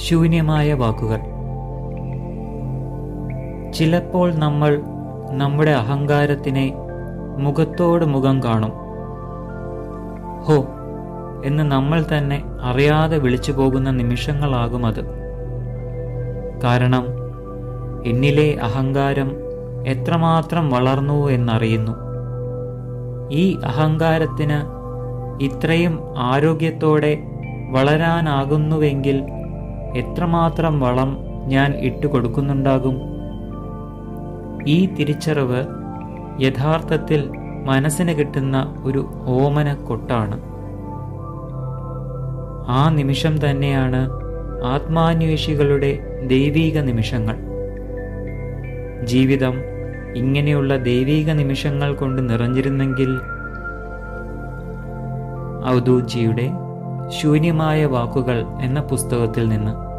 ശൂന്യമായ വാക്കുകൾ ചിലപ്പോൾ നമ്മൾ നമ്മുടെ അഹങ്കാരത്തിനെ മുഖത്തോട് മുഖം കാണും ഹോ എന്ന് നമ്മൾ തന്നെ അറിയാതെ വിളിച്ചു പോകുന്ന നിമിഷങ്ങളാകും അത് കാരണം എന്നിലെ അഹങ്കാരം എത്രമാത്രം വളർന്നു എന്നറിയുന്നു ഈ അഹങ്കാരത്തിന് ഇത്രയും ആരോഗ്യത്തോടെ വളരാനാകുന്നുവെങ്കിൽ എത്രമാത്രം വളം ഞാൻ ഇട്ടുകൊടുക്കുന്നുണ്ടാകും ഈ തിരിച്ചറിവ് യഥാർത്ഥത്തിൽ മനസ്സിന് കിട്ടുന്ന ഒരു ഓമന കൊട്ടാണ് ആ നിമിഷം തന്നെയാണ് ആത്മാന്വേഷികളുടെ ദൈവീക നിമിഷങ്ങൾ ജീവിതം ഇങ്ങനെയുള്ള ദൈവീക നിമിഷങ്ങൾ കൊണ്ട് നിറഞ്ഞിരുന്നെങ്കിൽ ഔദൂജിയുടെ ശൂന്യമായ വാക്കുകൾ എന്ന പുസ്തകത്തിൽ നിന്ന്